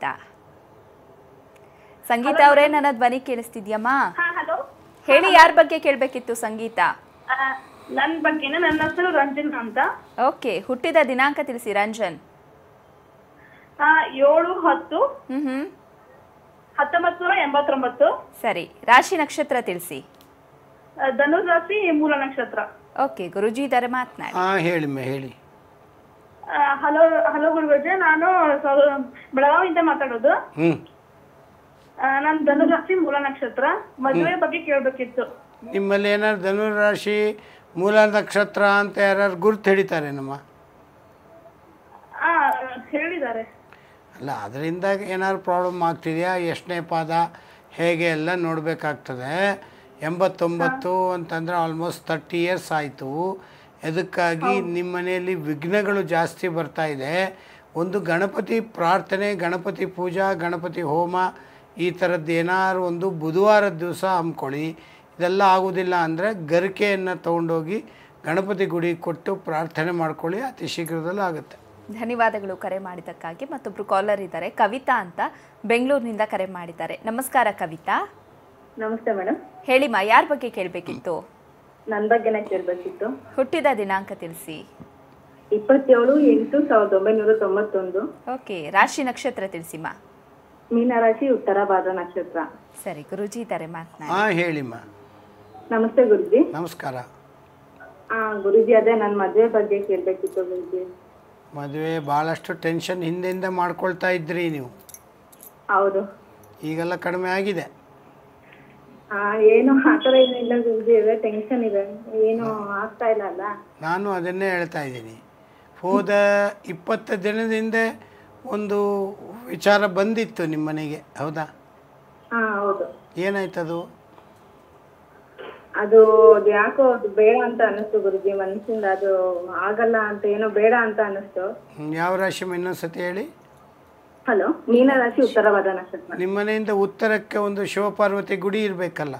ಸಂಗೀತ ಅವರೇ ನನ್ನ ಧ್ವನಿ ಕೇಳಿಸ್ತಿದ್ಯಮ್ಮ ಹಲೋ ಹೇಳಿ ಯಾರ ಬಗ್ಗೆ ಕೇಳಬೇಕಿತ್ತು ಸಂಗೀತ ನನ್ನ ಬಗ್ಗೆನೇ ನನ್ನ ಹೆಸರು ರಂಜನ್ ಅಂತ ಓಕೆ ಹುಟ್ಟಿದ ದಿನಾಂಕ ತಿಳಿಸಿ ರಂಜನ್ ಆ, ಏಳು ಹತ್ತು ಹ್ಮ್ ಹ್ಮ್ ಹತ್ತೊಂಬತ್ತು ನೂರ ಎಂಬತ್ತೊಂಬತ್ತು ಸರಿ ರಾಶಿ ನಕ್ಷತ್ರ ತಿಳಿಸಿ ಆ, ಧನುರ್ ರಾಶಿ ಮೂಲ ನಕ್ಷತ್ರ ಓಕೆ ಗುರುಜಿ ಇದ್ದಾರೆ ಮಾತನಾಡಿ ಹಾಂ ಹೇಳಿಮ್ಮ ಹೇಳಿ ಆ, ಹಲೋ ಹಲೋ ಗುರುಗಳೇ ನಾನು ಸೌ- ಬೆಳಗಾವಿಯಿಂದ ಮಾತಾಡೋದು ಹ್ಞೂ ನಾನು ಧನುರ್ ರಾಶಿ ಮೂಲ ನಕ್ಷತ್ರ ಮದುವೆ ಬಗ್ಗೆ ಕೇಳಬೇಕಿತ್ತು ನಿಮ್ಮಲ್ಲಿ ಏನಾದ್ರು ಧನುರಾಶಿ ಮೂಲ ನಕ್ಷತ್ರ ಅಂತ ಯಾರು ಗುರುತು ಹಿಡಿತಾರೆ ನಮ್ಮ ಆ ಹೇಳಿದ್ದಾರೆ ಅಲ್ಲ ಅದರಿಂದ ಏನಾದ್ರು ಪ್ರಾಬ್ಲಮ್ ಆಗ್ತಿದೆಯಾ ಎಷ್ಟನೇ ಪಾದ ಹೇಗೆ ಎಲ್ಲ ನೋಡಬೇಕಾಗ್ತದೆ ಎಂಬತ್ತೊಂಬತ್ತು ಅಂತಂದರೆ ಆಲ್ಮೋಸ್ಟ್ ತರ್ಟಿ ಇಯರ್ಸ್ ಆಯಿತು ಅದಕ್ಕಾಗಿ ನಿಮ್ಮ ಮನೆಯಲ್ಲಿ ವಿಘ್ನಗಳು ಜಾಸ್ತಿ ಬರ್ತಾ ಇದೆ ಒಂದು ಗಣಪತಿ ಪ್ರಾರ್ಥನೆ ಗಣಪತಿ ಪೂಜಾ ಗಣಪತಿ ಹೋಮ ಈ ಥರದ್ದು ಏನಾದ್ರು ಒಂದು ಬುಧವಾರದ ದಿವಸ ಹಮ್ಮಿಕೊಳ್ಳಿ ಇದೆಲ್ಲ ಆಗೋದಿಲ್ಲ ಅಂದರೆ ಗರಿಕೆಯನ್ನು ತೊಗೊಂಡೋಗಿ ಗಣಪತಿ ಗುಡಿಗೆ ಕೊಟ್ಟು ಪ್ರಾರ್ಥನೆ ಮಾಡ್ಕೊಳ್ಳಿ ಅತಿ ಶೀಘ್ರದಲ್ಲೂ ಆಗುತ್ತೆ ಧನ್ಯವಾದಗಳು ಕರೆ ಮಾಡಿದ್ದಕ್ಕಾಗಿ ಮತ್ತೊಬ್ರು ಕಾಲರ್ ಇದ್ದಾರೆ ಕವಿತಾ ಅಂತ ಬೆಂಗಳೂರಿನಿಂದ ಕರೆ ಮಾಡಿದ್ದಾರೆ ನಮಸ್ಕಾರ ಕವಿತಾ ನಮಸ್ತೆ ಮೇಡಮ್ ಹೇಳಿಮ್ಮ ಯಾರ ಬಗ್ಗೆ ಕೇಳಬೇಕಿತ್ತು ನನ್ನ ಬಗ್ಗೆನೇ ಕೇಳಬೇಕಿತ್ತು ಹುಟ್ಟಿದ ದಿನಾಂಕ ತಿಳಿಸಿ ಇಪ್ಪತ್ತೇಳು ಎಂಟು ಸಾವಿರದ ಒಂಬೈನೂರ ತೊಂಬತ್ತೊಂದು ಓಕೆ ರಾಶಿ ನಕ್ಷತ್ರ ತಿಳಿಸಿಮ್ಮ ಮೀನರಾಶಿ ಉತ್ತರ ಭಾದ್ರ ನಕ್ಷತ್ರ ಸರಿ ಗುರುಜಿ ಇದ್ದಾರೆ ಮಾತನಾಡಿ ಹಾಂ ಹೇಳಿಮ್ಮ ನಮಸ್ತೆ ಗುರುಜಿ ನಮಸ್ಕಾರ ಆ ಗುರುಜಿ ಅದೇ ನನ್ನ ಮದುವೆ ಬಗ್ಗೆ ಕೇಳಬೇಕಿತ್ತು ಗುರುಜಿ ಮದುವೆ ಭಾಳಷ್ಟು ಟೆನ್ಷನ್ ಹಿಂದೆಂದ ಮಾಡ್ಕೊಳ್ತಾ ಇದ್ರಿ ನೀವು ಹೌದು ಈಗೆಲ್ಲ ಕಡಿಮೆ ಆಗಿದೆ ಆ, ಏನು ಆ ಥರ ಏನಿಲ್ಲ ಗುರುಜಿ ಇದೆ ಟೆನ್ಷನ್ ಇದೆ ಏನು ಆಗ್ತಾ ಇಲ್ಲ ಅಲ್ಲ ನಾನು ಅದನ್ನೇ ಹೇಳ್ತಾ ಇದ್ದೀನಿ ಹೋದ ಇಪ್ಪತ್ತು ದಿನದಿಂದ ಒಂದು ವಿಚಾರ ಬಂದಿತ್ತು ನಿಮ್ಮ ಮನೆಗೆ ಹೌದಾ ಹಾ ಹೌದು ಏನಾಯ್ತದು ಅದು ಅದು ಯಾಕೋ ಅದು ಬೇಡ ಅಂತ ಅನ್ನಿಸ್ತು ಗುರುಜಿ ಮನಸ್ಸಿಂದ ಅದು ಆಗಲ್ಲ ಅಂತ ಏನೋ ಬೇಡ ಅಂತ ಅನ್ನಿಸ್ತು ಹ್ಮ್, ಯಾವ ರಾಶಿ ಇನ್ನೊಂದು ಸತಿ ಹೇಳಿ ಹಲೋ ಮೀನರಾಶಿ ಉತ್ತರವಾದ ನಕ್ಷತ್ರ ನಿಮ್ಮ ಮನೆಯಿಂದ ಉತ್ತರಕ್ಕೆ ಒಂದು ಶಿವಪಾರ್ವತಿ ಗುಡಿ ಇರಬೇಕಲ್ಲ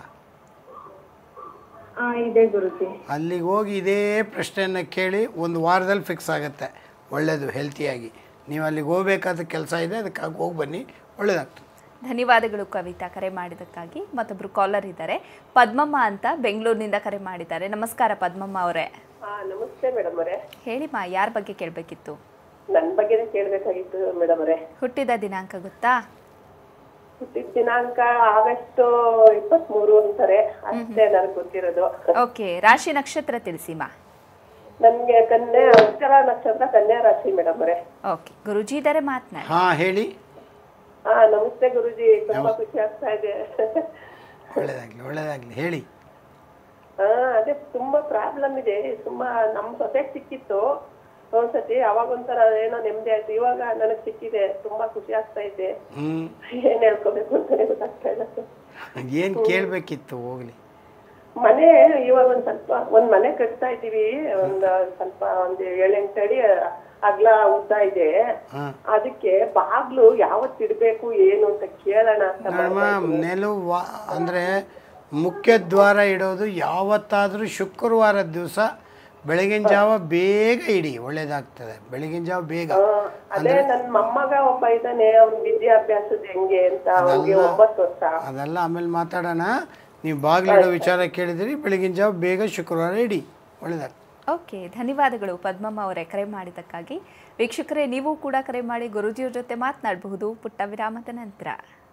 ಆ, ಇದೆ ಗುರುಜಿ ಅಲ್ಲಿಗೆ ಹೋಗಿ ಇದೇ ಪ್ರಶ್ನೆಯನ್ನು ಕೇಳಿ ಒಂದು ವಾರದಲ್ಲಿ ಫಿಕ್ಸ್ ಆಗುತ್ತೆ ಒಳ್ಳೆಯದು ಹೆಲ್ತಿಯಾಗಿ ನೀವು ಅಲ್ಲಿಗೆ ಹೋಗ್ಬೇಕಾದ ಕೆಲಸ ಇದೆ ಅದಕ್ಕಾಗಿ ಹೋಗಿ ಬನ್ನಿ ಒಳ್ಳೆಯದಾಗ್ತದೆ ಧನ್ಯವಾದಗಳು ಕವಿತಾ ಕರೆ ಮಾಡಿದ್ದಕ್ಕಾಗಿ ಮತ್ತೊಬ್ರು ಕಾಲರ್ ಇದ್ದಾರೆ ಪದ್ಮಮ್ಮ ಅಂತ ಬೆಂಗಳೂರಿನಿಂದ ಕರೆ ಮಾಡಿದ್ದಾರೆ ನಮಸ್ಕಾರ ಪದ್ಮಮ್ಮ ಅವರೇ ನಮಸ್ತೆ ಮೇಡಮ್ ಅವರೇ ಹೇಳಿಮ್ಮ ಯಾರ ಬಗ್ಗೆ ಕೇಳಬೇಕಿತ್ತು ನನ್ನ ಬಗ್ಗೆನೇ ಕೇಳಬೇಕಾಗಿತ್ತು ಮೇಡಮ್ ಅವರೇ ಹುಟ್ಟಿದ ದಿನಾಂಕ ಗೊತ್ತಾ ಹುಟ್ಟಿದ ದಿನಾಂಕ ಆಗಸ್ಟ್ ಇಪ್ಪತ್ಮೂರು ಅಂತಾರೆ ಅಷ್ಟೇ ನನಗೆ ಗೊತ್ತಿರೋದು ಓಕೆ ರಾಶಿ ನಕ್ಷತ್ರ ತಿಳಿಸಿಮ್ಮ ನನ್ಗೆ ಕನ್ಯಾ ಉತ್ತರ ನಕ್ಷತ್ರ ಕನ್ಯಾ ರಾಶಿ ಮೇಡಮ್ ಅವರೇ ಓಕೆ ಗುರುಜಿ ಇದ್ದಾರೆ ಮಾತನಾಡಿ ಹಾಂ ಹೇಳಿ ಹಾ ನಮಸ್ತೆ ಗುರುಜಿ ತುಂಬಾ ಖುಷಿ ಆಗ್ತಾ ಇದೆ ಒಳ್ಳೆಯದಾಗಲಿ ಒಳ್ಳೆಯದಾಗಲಿ ಹೇಳಿ ಹಾ ಅದೇ ತುಂಬಾ ಪ್ರಾಬ್ಲಮ್ ಇದೆ ತುಂಬಾ ನಮ್ ಸೊಸೈಟಿ ಸಿಕ್ಕಿತ್ತು ಒಂದ್ಸತಿ ಅವಾಗ ಒಂಥರ ಏನೋ ನೆಮ್ಮದಿ ಆಯ್ತು ಇವಾಗ ನನಗ್ ಸಿಕ್ಕಿದೆ ತುಂಬಾ ಖುಷಿ ಆಗ್ತಾ ಇದೆ ಹ್ಞೂ ಏನ್ ಹೇಳ್ಕೊಬೇಕು ಅಂತಾನೆ ಗೊತ್ತಾಗ್ತಾ ಇಲ್ಲ ಏನು ಕೇಳಬೇಕಿತ್ತು ಹೋಗಲಿ ಮನೆ ಇವಾಗ ಒಂದ್ ಸ್ವಲ್ಪ ಒಂದ್ ಮನೆ ಕಟ್ತಾ ಇದೀವಿ ಒಂದ್ ಸ್ವಲ್ಪ ಒಂದ್ ಏಳೆಂಟು ಅಡಿ ಅಗ್ಲ ಉದ್ದ ಇದೆ ಹಾಂ ಅದಕ್ಕೆ ಬಾಗ್ಲು ಯಾವತ್ ಇಡ್ಬೇಕು ಏನು ಅಂತ ಕೇಳೋಣ ಅಂತ ನೋಡಮ್ಮ ನೆಲು ವಾ ಅಂದರೆ ಮುಖ್ಯ ದ್ವಾರ ಇಡೋದು ಯಾವತ್ತಾದರೂ ಶುಕ್ರವಾರದ ದಿವಸ ಬೆಳಗಿನ ಜಾವ ಬೇಗ ಇಡಿ ಒಳ್ಳೇದಾಗ್ತದೆ ಬೆಳಗಿನ ಜಾವ ಬೇಗ ಅದೇ ನನ್ ಮೊಮ್ಮಗ ಒಬ್ಬ ಇದ್ದಾನೆ ಅವ್ನ ವಿದ್ಯಾಭ್ಯಾಸದ ಹೆಂಗೆ ಅಂತ ಅವ್ನಿಗೆ ಒಂಬತ್ತು ವರ್ಷ ಅದೆಲ್ಲ ಆಮೇಲೆ ಮಾತಾಡೋಣ ನೀವು ಬಾಗಿಲಿಡೋ ವಿಚಾರ ಕೇಳಿದಿರಿ ಬೆಳಗಿನ ಜಾವ ಬೇಗ ಶುಕ್ರವಾರ ಇಡಿ ಒಳ್ಳೆಯದಾಗ ಓಕೆ ಧನ್ಯವಾದಗಳು ಪದ್ಮಮ್ಮ ಅವರೇ ಕರೆ ಮಾಡಿದ್ದಕ್ಕಾಗಿ ವೀಕ್ಷಕರೇ ನೀವು ಕೂಡ ಕರೆ ಮಾಡಿ ಗುರುಜಿಯವ್ರ ಜೊತೆ ಮಾತನಾಡಬಹುದು ಪುಟ್ಟ ವಿರಾಮದ ನಂತರ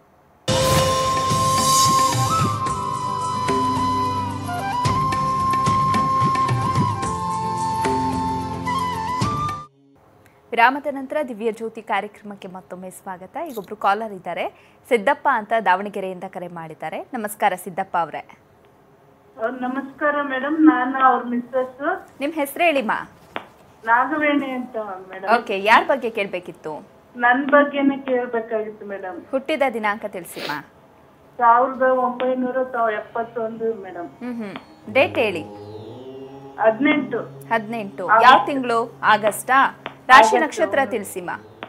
ವಿರಾಮದ ನಂತರ ದಿವ್ಯ ಜ್ಯೋತಿ ಕಾರ್ಯಕ್ರಮಕ್ಕೆ ಮತ್ತೊಮ್ಮೆ ಸ್ವಾಗತ ಈಗೊಬ್ರು ಕಾಲರ್ ಇದ್ದಾರೆ ಸಿದ್ದಪ್ಪ ಅಂತ ದಾವಣಗೆರೆಯಿಂದ ಕರೆ ಮಾಡಿದ್ದಾರೆ ನಮಸ್ಕಾರ ಸಿದ್ದಪ್ಪ ಅವರೇ ಅವ್ರ್ ನಮಸ್ಕಾರ ಮೇಡಮ್ ನಾನು ಅವ್ರ ಮಿಸ್ಸಸ್ ನಿಮ್ಮ ಹೆಸರು ಹೇಳಿಮಾ ನಾಗವೇಣಿ ಅಂತ ಮೇಡಮ್ ಓಕೆ ಯಾರ ಬಗ್ಗೆ ಕೇಳಬೇಕಿತ್ತು ನನ್ ಬಗ್ಗೆನೇ ಕೇಳ್ಬೇಕಾಗಿತ್ತು ಮೇಡಮ್ ಹುಟ್ಟಿದ ದಿನಾಂಕ ತಿಳಿಸಿಮ್ಮ ಸಾವಿರದ ಒಂಬೈನೂರ ತ- ಎಪ್ಪತ್ತೊಂದು ಮೇಡಮ್ ಹ್ಮ್ ಹ್ಮ್ ಡೇಟ್ ಹೇಳಿ ಹದಿನೆಂಟು ಹದಿನೆಂಟು ಯಾವ ತಿಂಗಳು ಆಗಸ್ಟಾ ರಾಶಿ ನಕ್ಷತ್ರ ತಿಳಿಸಿಮ್ಮ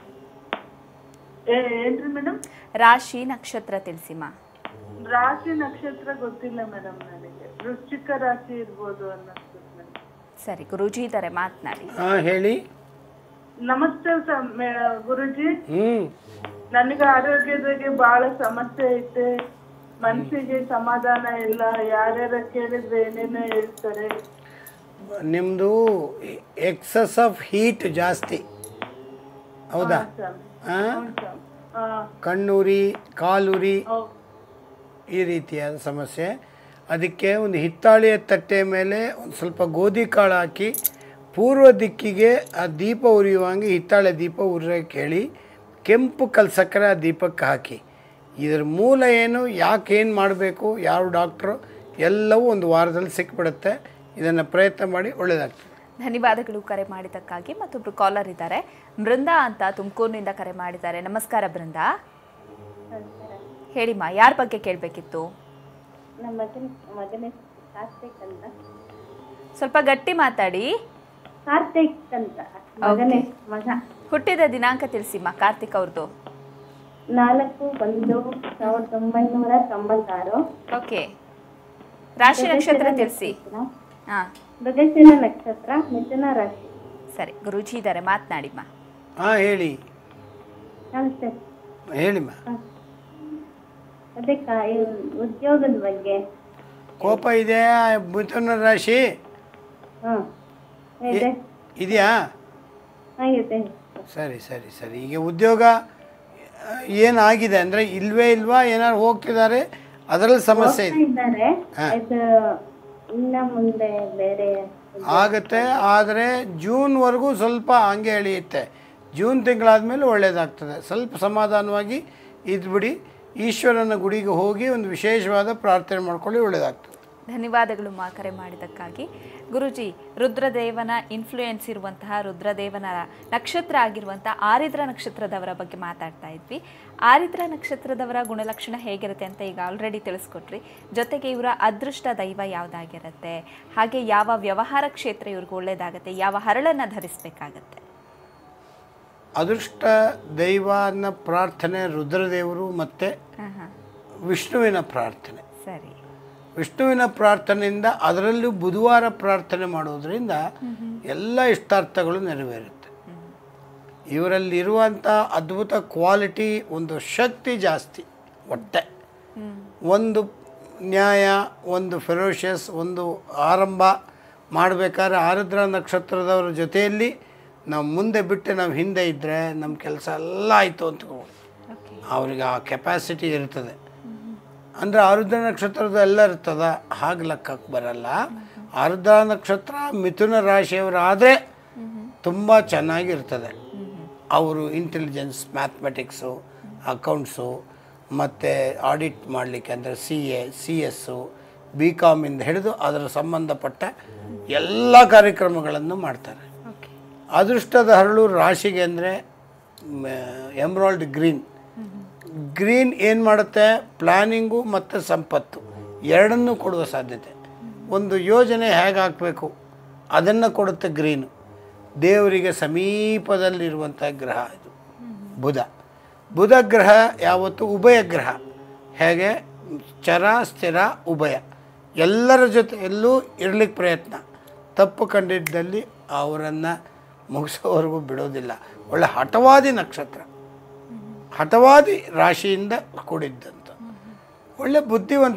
ಏನ್ರಿ ಮೇಡಮ್ ರಾಶಿ ನಕ್ಷತ್ರ ತಿಳಿಸಿಮ್ಮ ರಾಶಿ ನಕ್ಷತ್ರ ಗೊತ್ತಿಲ್ಲ ಮೇಡಮ್ ನನಗೆ ವೃಶ್ಚಿಕ ರಾಶಿ ಇರ್ಬೋದು ಅನ್ನಿಸ್ತದೆ ಮೇಡಮ್ ಸರಿ ಗುರೂಜಿ ಇದ್ದಾರೆ ಮಾತನಾಡಿ ಹಾಂ ಹೇಳಿ ನಮಸ್ತೆ ಸ- ಮೇ- ಗುರುಜಿ ಹ್ಞೂ ನನಗೆ ಆರೋಗ್ಯದಾಗೆ ಬಹಳ ಸಮಸ್ಯೆ ಐತೆ ಮನಸ್ಸಿಗೆ ಸಮಾಧಾನ ಇಲ್ಲ ಯಾರ್ಯಾರ ಕೇಳಿದ್ರೆ ಏನೇನೋ ಹೇಳ್ತಾರೆ ನಿಮ್ಮದು ಎಕ್ಸಸ್ ಆಫ್ ಹೀಟ್ ಜಾಸ್ತಿ ಹೌದಾ ಸ್ವಾಮಿ. ಹಾಂ ಹ್ಞೂ ಸ್ವಾಮಿ. ಆ, ಕಣ್ಣುರಿ ಕಾಲುರಿ ಹೌ- ಈ ರೀತಿಯಾದ ಸಮಸ್ಯೆ ಅದಕ್ಕೆ ಒಂದು ಹಿತ್ತಾಳೆಯ ತಟ್ಟೆ ಮೇಲೆ ಒಂದು ಸ್ವಲ್ಪ ಗೋಧಿ ಕಾಳು ಹಾಕಿ ಪೂರ್ವ ದಿಕ್ಕಿಗೆ ಆ ದೀಪ ಉರಿಯುವಂಗೆ ಹಿತ್ತಾಳೆ ದೀಪ ಉರಿಯೋಕ್ಕೆ ಹೇಳಿ ಕೆಂಪು ಕಲ್ ಸಕ್ಕರೆ ಆ ದೀಪಕ್ಕೆ ಹಾಕಿ ಇದರ ಮೂಲ ಏನು ಯಾಕೆ ಏನು ಮಾಡಬೇಕು ಯಾವ ಡಾಕ್ಟ್ರು ಎಲ್ಲವೂ ಒಂದು ವಾರದಲ್ಲಿ ಸಿಕ್ಬಿಡುತ್ತೆ ಇದನ್ನು ಪ್ರಯತ್ನ ಮಾಡಿ ಒಳ್ಳೆಯದಾಗ್ತದೆ ಧನ್ಯವಾದಗಳು ಕರೆ ಮಾಡಿದ್ದಕ್ಕಾಗಿ ಮತ್ತೊಬ್ರು ಕಾಲರ್ ಇದ್ದಾರೆ ಬೃಂದಾ ಅಂತ ತುಮಕೂರಿನಿಂದ ಕರೆ ಮಾಡಿದ್ದಾರೆ ನಮಸ್ಕಾರ ಬೃಂದಾ ಹೇಳಿಮ್ಮ ಯಾರ ಬಗ್ಗೆ ಕೇಳಬೇಕಿತ್ತು ನಮ್ಮ ಮಗನ ಮಗನ ಕಾರ್ತಿಕ್ ಅಂತ ಸ್ವಲ್ಪ ಗಟ್ಟಿ ಮಾತಾಡಿ ಕಾರ್ತಿಕ್ ಅಂತ ಮಗನೇ ಮಗ ಹುಟ್ಟಿದ ದಿನಾಂಕ ತಿಳಿಸಿಮ್ಮ ಕಾರ್ತಿಕ್ ಅವ್ರದ್ದು ನಾಲ್ಕು ಒಂದು ಸಾವಿರದ ಒಂಬೈನೂರ ತೊಂಬತ್ತಾರು ಓಕೆ ರಾಶಿ ನಕ್ಷತ್ರ ತಿಳಿಸಿ ಹಾಂ ಮೃಗಶಿರ ನಕ್ಷತ್ರ ಮಿಥುನ ರಾಶಿ ಸರಿ ಗುರೂಜಿ ಇದ್ದಾರೆ ಮಾತನಾಡಿಮ್ಮ ಹಾಂ ಹೇಳಿ ನಮಸ್ತೆ ಹೇಳಿಮ್ಮ ಅದಕ್ಕೆ ಉದ್ಯೋಗದ ಬಗ್ಗೆ ಕೋಪ ಇದೆ ಮಿಥುನ ರಾಶಿ ಹ್ಮ್ ಇದೆ ಇದೆಯಾ ಆಗಿದೆ ಸರಿ ಸರಿ ಸರಿ ಈಗ ಉದ್ಯೋಗ ಆ, ಏನಾಗಿದೆ ಅಂದರೆ ಇಲ್ವೇ ಇಲ್ವಾ ಏನಾದ್ರು ಹೋಗ್ತಿದ್ದಾರೆ ಅದರಲ್ಲಿ ಸಮಸ್ಯೆ ಇದೆ ಇದ್ದಾರೆ ಇದು ಇನ್ನ ಮುಂದೆ ಬೇರೆ ಆಗುತ್ತೆ ಆದರೆ ಜೂನ್ವರೆಗೂ ಸ್ವಲ್ಪ ಹಂಗೆ ಎಳೆಯುತ್ತೆ ಜೂನ್ ತಿಂಗಳಾದಮೇಲೆ ಒಳ್ಳೆಯದಾಗ್ತದೆ ಸ್ವಲ್ಪ ಸಮಾಧಾನವಾಗಿ ಇದ್ಬಿಡಿ ಈಶ್ವರನ ಗುಡಿಗೆ ಹೋಗಿ ಒಂದು ವಿಶೇಷವಾದ ಪ್ರಾರ್ಥನೆ ಮಾಡ್ಕೊಳ್ಳಿ ಒಳ್ಳೆಯದಾಗ್ತದೆ ಧನ್ಯವಾದಗಳು ಮಾ ಕರೆ ಮಾಡಿದ್ದಕ್ಕಾಗಿ ಗುರುಜಿ ರುದ್ರದೇವನ ಇನ್ಫ್ಲೂಯೆನ್ಸ್ ಇರುವಂತಹ ರುದ್ರದೇವನ ನಕ್ಷತ್ರ ಆಗಿರುವಂತಹ ಆರಿದ್ರ ನಕ್ಷತ್ರದವರ ಬಗ್ಗೆ ಮಾತಾಡ್ತಾ ಇದ್ವಿ ಆರಿದ್ರ ನಕ್ಷತ್ರದವರ ಗುಣಲಕ್ಷಣ ಹೇಗಿರುತ್ತೆ ಅಂತ ಈಗ ಆಲ್ರೆಡಿ ತಿಳಿಸ್ಕೊಟ್ರಿ ಜೊತೆಗೆ ಇವರ ಅದೃಷ್ಟ ದೈವ ಯಾವುದಾಗಿರುತ್ತೆ ಹಾಗೆ ಯಾವ ವ್ಯವಹಾರ ಕ್ಷೇತ್ರ ಇವ್ರಿಗೆ ಒಳ್ಳೇದಾಗುತ್ತೆ ಯಾವ ಹರಳನ್ನು ಧರಿಸಬೇಕಾಗತ್ತೆ ಅದೃಷ್ಟ ದೈವನ ಪ್ರಾರ್ಥನೆ ರುದ್ರದೇವರು ಮತ್ತು ಹಾಂ ಹಾಂ ವಿಷ್ಣುವಿನ ಪ್ರಾರ್ಥನೆ ಸರಿ ವಿಷ್ಣುವಿನ ಪ್ರಾರ್ಥನೆಯಿಂದ ಅದರಲ್ಲೂ ಬುಧವಾರ ಪ್ರಾರ್ಥನೆ ಮಾಡೋದ್ರಿಂದ ಎಲ್ಲ ಇಷ್ಟಾರ್ಥಗಳು ನೆರವೇರುತ್ತೆ ಇವರಲ್ಲಿರುವಂಥ ಅದ್ಭುತ ಕ್ವಾಲಿಟಿ ಒಂದು ಶಕ್ತಿ ಜಾಸ್ತಿ ಹೊಟ್ಟೆ ಒಂದು ನ್ಯಾಯ ಒಂದು ಫೆರೋಷಿಯಸ್ ಒಂದು ಆರಂಭ ಮಾಡಬೇಕಾದ್ರೆ ಆರುದ್ರ ನಕ್ಷತ್ರದವರ ಜೊತೆಯಲ್ಲಿ ನಾವು ಮುಂದೆ ಬಿಟ್ಟು ನಾವು ಹಿಂದೆ ಇದ್ದರೆ ನಮ್ಮ ಕೆಲಸ ಎಲ್ಲ ಆಯಿತು ಅಂತ ಓಕೆ ಅವ್ರಿಗೆ ಆ ಕೆಪಾಸಿಟಿ ಇರ್ತದೆ ಅಂದರೆ ಆರುದ್ರ ನಕ್ಷತ್ರದ ಎಲ್ಲ ಇರ್ತದ ಹಾಗೆ ಲೆಕ್ಕಕ್ಕೆ ಬರಲ್ಲ ಆರುದ್ರ ನಕ್ಷತ್ರ ಮಿಥುನ ರಾಶಿಯವರಾದರೆ ತುಂಬ ಚೆನ್ನಾಗಿರ್ತದೆ ಅವರು ಇಂಟೆಲಿಜೆನ್ಸ್ ಮ್ಯಾಥಮೆಟಿಕ್ಸು ಅಕೌಂಟ್ಸು ಮತ್ತು ಆಡಿಟ್ ಮಾಡಲಿಕ್ಕೆ ಅಂದರೆ C A C S B ಕಾಮಿಂದ ಹಿಡಿದು ಅದರ ಸಂಬಂಧಪಟ್ಟ ಎಲ್ಲ ಕಾರ್ಯಕ್ರಮಗಳನ್ನು ಮಾಡ್ತಾರೆ ಓಕೆ ಅದೃಷ್ಟದ ಹರಳು ರಾಶಿಗೆ ಅಂದರೆ ಎಮ್ರಾಲ್ಡ್ ಗ್ರೀನ್ ಗ್ರೀನ್ ಏನು ಮಾಡುತ್ತೆ ಪ್ಲ್ಯಾನಿಂಗು ಮತ್ತು ಸಂಪತ್ತು ಎರಡನ್ನೂ ಕೊಡುವ ಸಾಧ್ಯತೆ ಒಂದು ಯೋಜನೆ ಹೇಗೆ ಹಾಕಬೇಕು ಅದನ್ನು ಕೊಡುತ್ತೆ ಗ್ರೀನು ದೇವರಿಗೆ ಸಮೀಪದಲ್ಲಿರುವಂಥ ಗ್ರಹ ಇದು ಬುಧ ಬುಧ ಗ್ರಹ ಯಾವತ್ತು ಉಭಯ ಗ್ರಹ ಹೇಗೆ ಚರ ಸ್ಥಿರ ಉಭಯ ಎಲ್ಲರ ಜೊತೆ ಎಲ್ಲೂ ಇರ್ಲಿಕ್ಕೆ ಪ್ರಯತ್ನ ತಪ್ಪು ಕಂಡಿದ್ದಲ್ಲಿ ಅವರನ್ನು ಮುಗಿಸೋವರೆಗೂ ಬಿಡೋದಿಲ್ಲ ಒಳ್ಳೆ ಹಠವಾದಿ ನಕ್ಷತ್ರ ಹಠವಾದಿ ರಾಶಿಯಿಂದ ಕೂಡಿದ್ದಂಥ ಒಳ್ಳೆ ಬುದ್ಧಿವಂತರು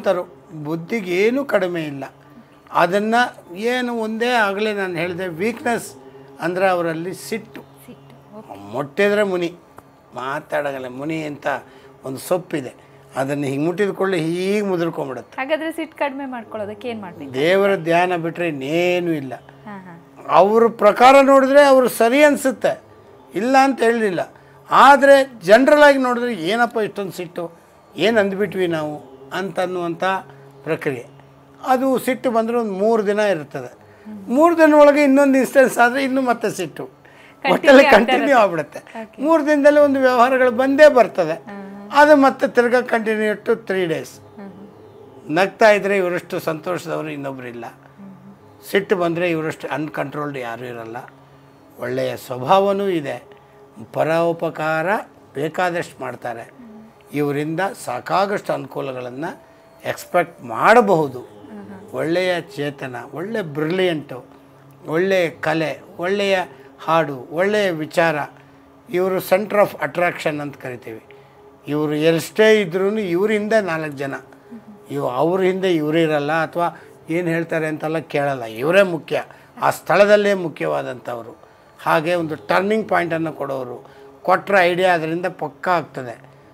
ಬುದ್ಧಿಗೆ ಏನೂ ಕಡಿಮೆ ಇಲ್ಲ ಅದನ್ನು ಏನು ಒಂದೇ ಆಗಲೇ ನಾನು ಹೇಳಿದೆ ವೀಕ್ನೆಸ್ ಅಂದರೆ ಅವರಲ್ಲಿ ಸಿಟ್ಟು ಮುಟ್ಟಿದ್ರೆ ಮುನಿ ಮಾತಾಡೋಲ್ಲ ಮುನಿ ಅಂತ ಒಂದು ಸೊಪ್ಪಿದೆ ಅದನ್ನು ಹಿಂಗೆ ಮುಟ್ಟಿದ ಕೂಡಲೇ ಹೀಗೆ ಮುದುರ್ಕೊಂಬಿಡುತ್ತೆ ಹಾಗಾದ್ರೆ ಸಿಟ್ಟು ಕಡಿಮೆ ಮಾಡ್ಕೊಳ್ಳೋದಕ್ಕೆ ಏನ್ ಮಾಡ್ಬೇಕು ದೇವರ ಧ್ಯಾನ ಬಿಟ್ಟರೆ ಇನ್ನೇನೂ ಇಲ್ಲ ಹಾ ಹಾ ಅವ್ರ ಪ್ರಕಾರ ನೋಡಿದ್ರೆ ಅವರು ಸರಿ ಅನಿಸುತ್ತೆ ಇಲ್ಲ ಅಂತ ಹೇಳಲಿಲ್ಲ ಆದರೆ ಜನ್ರಲಾಗಿ ನೋಡಿದ್ರೆ ಏನಪ್ಪ ಇಷ್ಟೊಂದು ಸಿಟ್ಟು ಏನು ಅಂದ್ಬಿಟ್ವಿ ನಾವು ಅಂತನ್ನುವಂಥ ಪ್ರಕ್ರಿಯೆ ಅದು ಸಿಟ್ಟು ಬಂದರೆ ಒಂದು ಮೂರು ದಿನ ಇರ್ತದೆ ಮೂರು ದಿನ ಒಳಗೆ ಇನ್ನೊಂದು ಇನ್ಸ್ಟೆನ್ಸ್ ಆದರೆ ಇನ್ನೂ ಮತ್ತೆ ಸಿಟ್ಟು ಒಟ್ಟಲ್ಲಿ ಕಂಟಿನ್ಯೂ ಆಗ್ಬಿಡುತ್ತೆ ಮೂರು ದಿನದಲ್ಲಿ ಒಂದು ವ್ಯವಹಾರಗಳು ಬಂದೇ ಬರ್ತದೆ ಅದು ಮತ್ತೆ ತಿರ್ಗಾ ಕಂಟಿನ್ಯೂ ಟು ತ್ರೀ ಡೇಸ್ ನಗ್ತಾ ಇದ್ದರೆ ಇವರಷ್ಟು ಸಂತೋಷದವರು ಇನ್ನೊಬ್ಬರಿಲ್ಲ ಸಿಟ್ಟು ಬಂದರೆ ಇವರಷ್ಟು ಅನ್ಕಂಟ್ರೋಲ್ಡ್ ಯಾರೂ ಇರಲ್ಲ ಒಳ್ಳೆಯ ಸ್ವಭಾವನೂ ಇದೆ ಪರೋಪಕಾರ ಬೇಕಾದಷ್ಟು ಮಾಡ್ತಾರೆ ಇವರಿಂದ ಸಾಕಾಗಷ್ಟು ಅನುಕೂಲಗಳನ್ನು ಎಕ್ಸ್ಪೆಕ್ಟ್ ಮಾಡಬಹುದು ಒಳ್ಳೆಯ ಚೇತನ ಒಳ್ಳೆಯ ಬ್ರಿಲಿಯಂಟು ಒಳ್ಳೆಯ ಕಲೆ ಒಳ್ಳೆಯ ಹಾಡು ಒಳ್ಳೆಯ ವಿಚಾರ ಇವರು ಸೆಂಟ್ರ್ ಆಫ್ ಅಟ್ರಾಕ್ಷನ್ ಅಂತ ಕರಿತೀವಿ ಇವರು ಎಷ್ಟೇ ಇದ್ರೂ ಇವರಿಂದ ನಾಲ್ಕು ಜನ ಇವು ಅವ್ರ ಹಿಂದೆ ಇವರಿರಲ್ಲ ಅಥವಾ ಏನು ಹೇಳ್ತಾರೆ ಅಂತೆಲ್ಲ ಕೇಳಲ್ಲ ಇವರೇ ಮುಖ್ಯ ಆ ಸ್ಥಳದಲ್ಲೇ ಮುಖ್ಯವಾದಂಥವರು ಹಾಗೆ ಒಂದು ಟರ್ನಿಂಗ್ ಪಾಯಿಂಟನ್ನು ಕೊಡೋರು ಕೊಟ್ಟರೆ ಐಡಿಯಾ ಅದರಿಂದ ಪಕ್ಕಾ ಆಗ್ತದೆ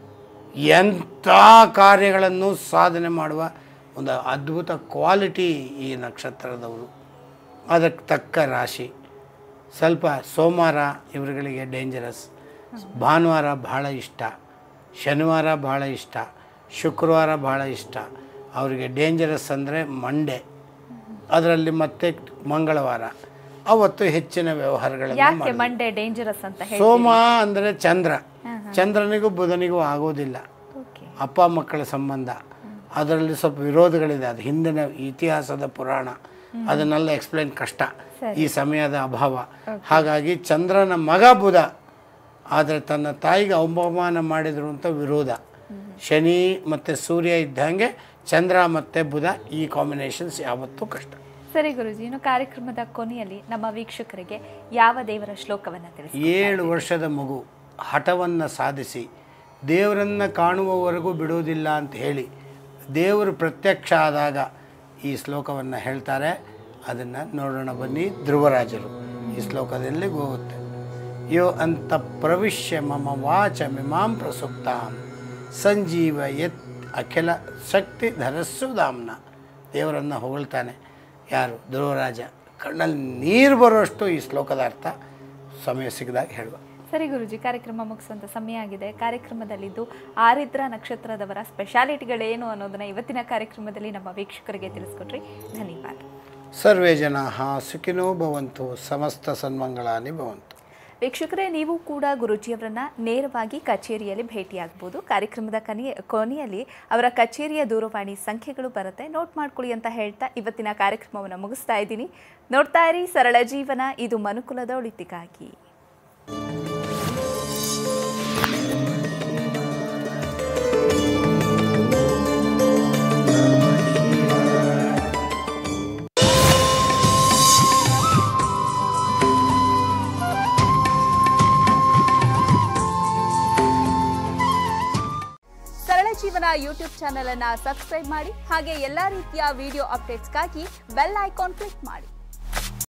ಎಂಥ ಕಾರ್ಯಗಳನ್ನು ಸಾಧನೆ ಮಾಡುವ ಒಂದು ಅದ್ಭುತ ಕ್ವಾಲಿಟಿ ಈ ನಕ್ಷತ್ರದವರು ಅದಕ್ಕೆ ತಕ್ಕ ರಾಶಿ ಸ್ವಲ್ಪ ಸೋಮವಾರ ಇವರುಗಳಿಗೆ ಡೇಂಜರಸ್ ಭಾನುವಾರ ಭಾಳ ಇಷ್ಟ ಶನಿವಾರ ಭಾಳ ಇಷ್ಟ ಶುಕ್ರವಾರ ಭಾಳ ಇಷ್ಟ ಅವರಿಗೆ ಡೇಂಜರಸ್ ಅಂದರೆ ಮಂಡೆ ಅದರಲ್ಲಿ ಮತ್ತೆ ಮಂಗಳವಾರ ಅವತ್ತು ಹೆಚ್ಚಿನ ವ್ಯವಹಾರಗಳನ್ನು ಯಾಕೆ ಮಂಡೆ ಡೇಂಜರಸ್ ಅಂತ ಹೇಳಿ ಸೋಮ ಅಂದರೆ ಚಂದ್ರ ಚಂದ್ರನಿಗೂ ಬುಧನಿಗೂ ಆಗೋದಿಲ್ಲ ಓಕೆ ಅಪ್ಪ ಮಕ್ಕಳ ಸಂಬಂಧ ಅದರಲ್ಲಿ ಸ್ವಲ್ಪ ವಿರೋಧಗಳಿದೆ ಅದು ಹಿಂದಿನ ಇತಿಹಾಸದ ಪುರಾಣ ಅದನ್ನೆಲ್ಲ ಎಕ್ಸ್ಪ್ಲೈನ್ ಕಷ್ಟ ಈ ಸಮಯದ ಅಭಾವ ಹಾಗಾಗಿ ಚಂದ್ರನ ಮಗ ಬುಧ ಆದರೆ ತನ್ನ ತಾಯಿಗೆ ಅವಮಾನ ಮಾಡಿದ್ರು ಅಂತ ವಿರೋಧ ಶನಿ ಮತ್ತು ಸೂರ್ಯ ಇದ್ದಂಗೆ ಚಂದ್ರ ಮತ್ತು ಬುಧ ಈ ಕಾಂಬಿನೇಷನ್ಸ್ ಯಾವತ್ತೂ ಕಷ್ಟ ಸರಿ ಗುರುಜಿ ಇನ್ನು ಕಾರ್ಯಕ್ರಮದ ಕೊನೆಯಲ್ಲಿ ನಮ್ಮ ವೀಕ್ಷಕರಿಗೆ ಯಾವ ದೇವರ ಶ್ಲೋಕವನ್ನ ತಿಳಿಸಿ ಏಳು ವರ್ಷದ ಮಗು ಹಠವನ್ನು ಸಾಧಿಸಿ ದೇವರನ್ನು ಕಾಣುವವರೆಗೂ ಬಿಡುವುದಿಲ್ಲ ಅಂತ ಹೇಳಿ ದೇವರು ಪ್ರತ್ಯಕ್ಷ ಆದಾಗ ಈ ಶ್ಲೋಕವನ್ನು ಹೇಳ್ತಾರೆ ಅದನ್ನು ನೋಡೋಣ ಬನ್ನಿ ಧ್ರುವರಾಜರು ಈ ಶ್ಲೋಕದಲ್ಲಿ ಹೋಗುತ್ತೆ ಯೋ ಅಂತ ಪ್ರವಿಶ್ಯ ಮಮ ವಾಚ ಮಿಮಾಂ ಪ್ರಸುಪ್ತಾಂ ಸಂಜೀವ ಯತ್ ಅಖಿಲ ಶಕ್ತಿ ಧರಸ್ಸುಧಾಮ್ನ ದೇವರನ್ನು ಹೊಗಳ್ತಾನೆ ಯಾರು ಧ್ರುವರಾಜ ಕಣ್ಣಲ್ಲಿ ನೀರು ಬರುವಷ್ಟು ಈ ಶ್ಲೋಕದ ಅರ್ಥ ಸಮಯ ಸಿಗದಾಗ ಹೇಳುವ ಸರಿ ಗುರುಜಿ ಕಾರ್ಯಕ್ರಮ ಮುಗಿಸುವಂತ ಸಮಯ ಆಗಿದೆ ಕಾರ್ಯಕ್ರಮದಲ್ಲಿದ್ದು ಆರಿದ್ರ ನಕ್ಷತ್ರದವರ ಸ್ಪೆಷಾಲಿಟಿಗಳೇನು ಅನ್ನೋದನ್ನ ಇವತ್ತಿನ ಕಾರ್ಯಕ್ರಮದಲ್ಲಿ ನಮ್ಮ ವೀಕ್ಷಕರಿಗೆ ತಿಳಿಸ್ಕೊಟ್ರಿ ಧನ್ಯವಾದ ಸರ್ವೇ ಜನ ಸುಖಿನೋ ಭವಂತು ಸಮಸ್ತ ಸನ್ಮಂಗಳಾನಿ ಭವಂತು ವೀಕ್ಷಕರೇ ನೀವು ಕೂಡ ಗುರುಜಿಯವರನ್ನ ನೇರವಾಗಿ ಕಚೇರಿಯಲ್ಲಿ ಭೇಟಿಯಾಗಬಹುದು ಕಾರ್ಯಕ್ರಮದ ಕನೆಯ ಕೊನೆಯಲ್ಲಿ ಅವರ ಕಚೇರಿಯ ದೂರವಾಣಿ ಸಂಖ್ಯೆಗಳು ಬರುತ್ತೆ ನೋಟ್ ಮಾಡ್ಕೊಳ್ಳಿ ಅಂತ ಹೇಳ್ತಾ ಇವತ್ತಿನ ಕಾರ್ಯಕ್ರಮವನ್ನು ಮುಗಿಸ್ತಾ ಇದ್ದೀನಿ ನೋಡ್ತಾ ಇರಿ ಸರಳ ಜೀವನ ಇದು ಮನುಕುಲದ ಒಳಿತಿಗಾಗಿ ಸರಳ ಜೀವನ ಯೂಟ್ಯೂಬ್ ಚಾನೆಲ್ ಅನ್ನ ಸಬ್ಸ್ಕ್ರೈಬ್ ಮಾಡಿ ಹಾಗೆ ಎಲ್ಲಾ ರೀತಿಯ ವಿಡಿಯೋ ಅಪ್ಡೇಟ್ಸ್ಗಾಗಿ ಬೆಲ್ ಐಕಾನ್ ಕ್ಲಿಕ್ ಮಾಡಿ